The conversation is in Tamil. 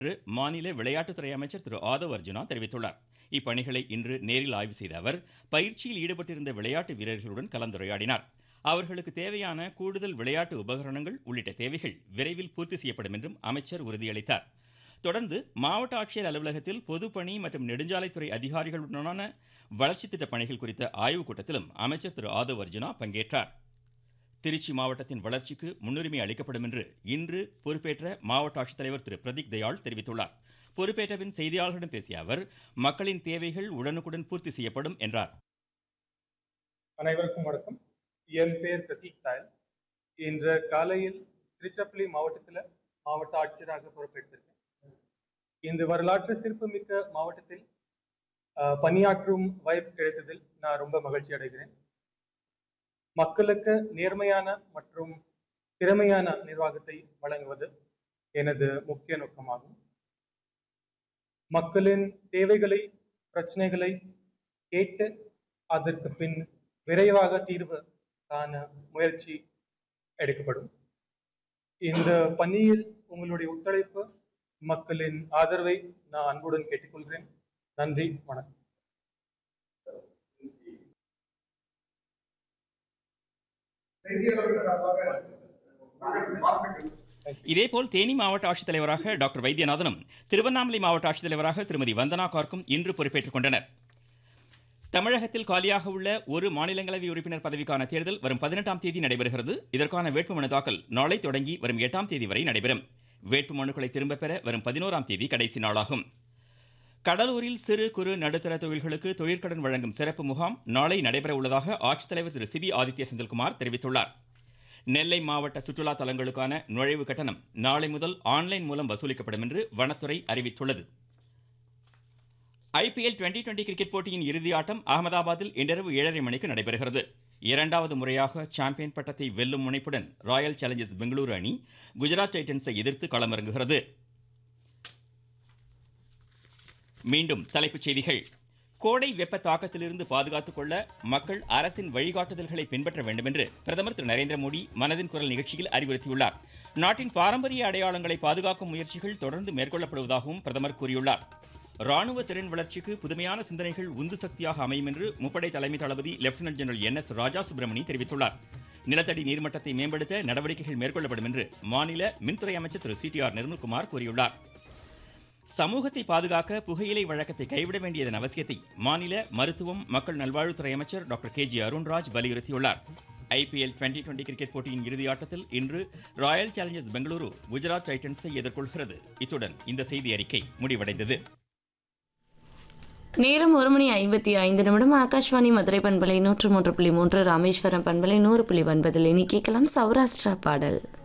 என்று மாநில விளையாட்டுத்துறை அமைச்சர் திரு ஆதவ் அர்ஜுனா தெரிவித்துள்ளார் இப்பணிகளை இன்று நேரில் ஆய்வு செய்த அவர் பயிற்சியில் ஈடுபட்டிருந்த விளையாட்டு வீரர்களுடன் கலந்துரையாடினார் அவர்களுக்கு தேவையான கூடுதல் விளையாட்டு உபகரணங்கள் உள்ளிட்ட தேவைகள் விரைவில் பூர்த்தி செய்யப்படும் என்றும் அமைச்சர் உறுதியளித்தார் தொடர்ந்து மாவட்ட ஆட்சியர் அலுவலகத்தில் பொதுப்பணி மற்றும் நெடுஞ்சாலைத்துறை அதிகாரிகளுடனான வளர்ச்சி திட்ட பணிகள் குறித்த ஆய்வுக் கூட்டத்திலும் அமைச்சர் திரு ஆதவ் அர்ஜுனா பங்கேற்றார் திருச்சி மாவட்டத்தின் வளர்ச்சிக்கு முன்னுரிமை அளிக்கப்படும் என்று இன்று பொறுப்பேற்ற மாவட்ட ஆட்சித்தலைவர் திரு பிரதீக் தயாள் தெரிவித்துள்ளார் பொறுப்பேற்ற பின் செய்தியாளர்களிடம் பேசிய அவர் மக்களின் தேவைகள் உடனுக்குடன் பூர்த்தி செய்யப்படும் என்றார் அனைவருக்கும் வணக்கம் என் பேர் பிரதீக் தாயல் இன்று காலையில் திருச்சிராப்பள்ளி மாவட்டத்தில் மாவட்ட ஆட்சியராக பொறுப்பேற்றிருக்கேன் இந்த வரலாற்று சிறப்புமிக்க மாவட்டத்தில் அஹ், பணியாற்றும் வாய்ப்பு கிடைத்ததில் நான் ரொம்ப மகிழ்ச்சி அடைகிறேன் மக்களுக்கு நேர்மையான மற்றும் திறமையான நிர்வாகத்தை வழங்குவது எனது முக்கிய நோக்கமாகும் மக்களின் தேவைகளை பிரச்சனைகளை கேட்டு அதற்கு பின் விரைவாக தீர்வு காண முயற்சி எடுக்கப்படும் இந்த பணியில் உங்களுடைய ஒத்துழைப்பு மக்களின் ஆதரவை நான் அன்புடன் கேட்டுக்கொள்கிறேன் நன்றி வணக்கம் செய்தியாளர்கள் சார்பாக நாங்கள் வாழ்த்துக்கள் இதேபோல் தேனி மாவட்ட ஆட்சித்தலைவராக டாக்டர் வைத்தியநாதனும் திருவண்ணாமலை மாவட்ட ஆட்சித்தலைவராக திருமதி வந்தனா கார்க்கும் இன்று பொறுப்பேற்றுக் கொண்டனர் தமிழகத்தில் காலியாக உள்ள ஒரு மாநிலங்களவை உறுப்பினர் பதவிக்கான தேர்தல் வரும் பதினெட்டாம் தேதி நடைபெறுகிறது இதற்கான வேட்புமனு தாக்கல் நாளை தொடங்கி வரும் எட்டாம் தேதி வரை நடைபெறும் வேட்புமனுக்களை திரும்பப் பெற வரும் பதினோராம் தேதி கடைசி நாளாகும் கடலூரில் சிறு குறு நடுத்தர தொழில்களுக்கு தொழிற்கடன் வழங்கும் சிறப்பு முகாம் நாளை நடைபெற உள்ளதாக ஆட்சித்தலைவர் திரு சிபி ஆதித்ய செந்தில்குமார் தெரிவித்துள்ளார் நெல்லை மாவட்ட சுற்றுலா தலங்களுக்கான நுழைவு கட்டணம் நாளை முதல் ஆன்லைன் மூலம் வசூலிக்கப்படும் என்று வனத்துறை அறிவித்துள்ளது ஐபிஎல் டுவெண்டி டுவெண்டி கிரிக்கெட் போட்டியின் இறுதி ஆட்டம் அகமதாபாத்தில் இன்றிரவு ஏழரை மணிக்கு நடைபெறுகிறது இரண்டாவது முறையாக சாம்பியன் பட்டத்தை வெல்லும் முனைப்புடன் ராயல் சேலஞ்சர்ஸ் பெங்களூரு அணி குஜராத் டைட்டன்ஸை எதிர்த்து களமிறங்குகிறது மீண்டும் தலைப்புச் செய்திகள் கோடை வெப்ப தாக்கத்திலிருந்து பாதுகாத்துக் கொள்ள மக்கள் அரசின் வழிகாட்டுதல்களை பின்பற்ற வேண்டும் என்று பிரதமர் திரு நரேந்திர மோடி மனதின் குரல் நிகழ்ச்சியில் அறிவுறுத்தியுள்ளார் நாட்டின் பாரம்பரிய அடையாளங்களை பாதுகாக்கும் முயற்சிகள் தொடர்ந்து மேற்கொள்ளப்படுவதாகவும் பிரதமர் கூறியுள்ளார் ராணுவ திறன் வளர்ச்சிக்கு புதுமையான சிந்தனைகள் உந்து சக்தியாக அமையும் என்று முப்படை தலைமை தளபதி lieutenant general N S Raja Subramani தெரிவித்துள்ளார் நிலத்தடி நீர்மட்டத்தை மேம்படுத்த நடவடிக்கைகள் மேற்கொள்ளப்படும் என்று மாநில மின்துறை அமைச்சர் Thiru C T R Nirmalkumar கூறியுள்ளார் சமூகத்தை பாதுகாக்க புகையிலை வழக்கத்தை கைவிட வேண்டியதன் அவசியத்தை மாநில மருத்துவம் மக்கள் நல்வாழ்வுத்துறை அமைச்சர் டாக்டர் கே ஜி அருண்ராஜ் வலியுறுத்தியுள்ளார் ஐபிஎல் டுவெண்டி டுவெண்டி கிரிக்கெட் போட்டியின் இறுதி ஆட்டத்தில் இன்று ராயல் சேலஞ்சர்ஸ் பெங்களூரு குஜராத் டைட்டன்ஸை எதிர்கொள்கிறது இத்துடன் இந்த செய்தி அறிக்கை முடிவடைந்தது நேரம் ஒரு மணி ஐம்பத்தி ஐந்து நிமிடம் ஆகாஷ்வாணி மதுரை பண்பலை நூற்று மூன்று புள்ளி மூன்று ராமேஸ்வரம் பண்பலை நூறு புள்ளி ஒன்பதில் இனி கேட்கலாம் சௌராஷ்டிரா பாடல்